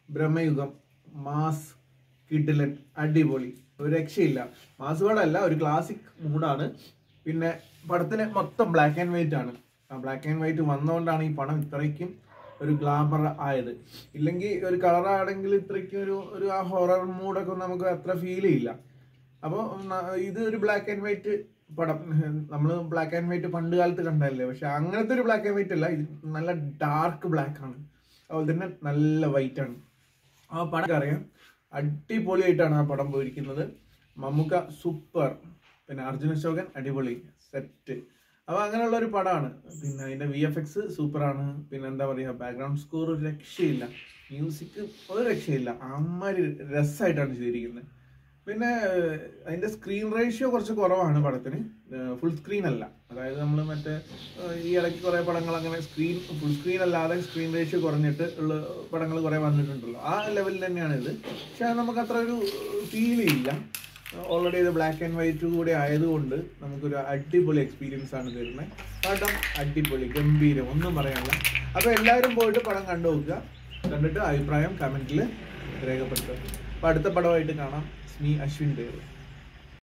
Bramayugam mass കിഡിലൻ അടിപൊളി ഒരു രക്ഷയില്ല മാസ് പടമല്ല ഒരു ക്ലാസിക് മൂഡാണ് പിന്നെ പടത്തിന് മൊത്തം ബ്ലാക്ക് ആൻഡ് വൈറ്റ് ആണ് ആ ബ്ലാക്ക് ആൻഡ് വൈറ്റ് വന്നുകൊണ്ടാണ് ഈ പടം ഇത്രയ്ക്കും ഒരു ഗ്ലാമർ ആയത് ഇല്ലെങ്കിൽ ഒരു കളറാണെങ്കിൽ ഇത്രയ്ക്കും ഒരു ഒരു ആ ഹൊറർ മൂഡൊക്കെ നമുക്ക് അത്ര ഫീൽ ചെയ്യില്ല അപ്പോൾ ഇത് ഒരു ബ്ലാക്ക് ആൻഡ് വൈറ്റ് പടം നമ്മൾ ബ്ലാക്ക് ആൻഡ് വൈറ്റ് പണ്ട് കാലത്ത് കണ്ടതല്ലേ പക്ഷെ അങ്ങനത്തെ ഒരു ബ്ലാക്ക് ആൻഡ് വൈറ്റ് അല്ല ഇത് നല്ല ഡാർക്ക് ബ്ലാക്ക് ആണ് അതുപോലെ തന്നെ നല്ല വൈറ്റ് ആണ് ആ പടം അറിയാം അടിപൊളിയായിട്ടാണ് ആ പടം പോയിരിക്കുന്നത് മമ്മൂക്ക സൂപ്പർ പിന്നെ അർജുന അശോകൻ അടിപൊളി സെറ്റ് അപ്പോൾ അങ്ങനെയുള്ള ഒരു പടമാണ് പിന്നെ അതിന്റെ വി എഫ് എക്സ് സൂപ്പറാണ് പിന്നെ എന്താ പറയുക ബാക്ക്ഗ്രൗണ്ട് സ്കോർ ഒരു രക്ഷയില്ല മ്യൂസിക് ഒരു രക്ഷയില്ല അമ്മാതിരി രസമായിട്ടാണ് ചെയ്തിരിക്കുന്നത് പിന്നെ ഏഹ്, അതിന്റെ സ്ക്രീൻ റേഷ്യോ കുറച്ച് കുറവാണ് പടത്തിന് ഫുൾ സ്ക്രീൻ അല്ല അതായത് നമ്മൾ മറ്റേ ഏഹ്, ഈ ഇടയ്ക്ക് കുറേ പടങ്ങൾ അങ്ങനെ സ്ക്രീൻ ഫുൾ സ്ക്രീൻ അല്ലാതെ സ്ക്രീൻ റേഷ്യോ കുറഞ്ഞിട്ട് ഉള്ള പടങ്ങൾ കുറേ വന്നിട്ടുണ്ടല്ലോ ആ ലെവലിൽ തന്നെയാണ് ഇത് പക്ഷെ അത് നമുക്ക് അത്ര ഒരു ഫീൽ ചെയ്യില്ല ഓൾറെഡി ഇത് ബ്ലാക്ക് ആൻഡ് വൈറ്റ് കൂടെ ആയതുകൊണ്ട് നമുക്കൊരു അടിപൊളി എക്സ്പീരിയൻസ് ആണ് തരുന്നത് പടം അടിപൊളി ഗംഭീരം ഒന്നും പറയാനില്ല അപ്പോൾ എല്ലാവരും പോയിട്ട് പടം കണ്ടു നോക്കുക കണ്ടിട്ട് അഭിപ്രായം കമൻറ്റിൽ രേഖപ്പെടുത്തുക അപ്പോൾ അടുത്ത പടമായിട്ട് കാണാം സ്മി അശ്വിൻ ദേവ്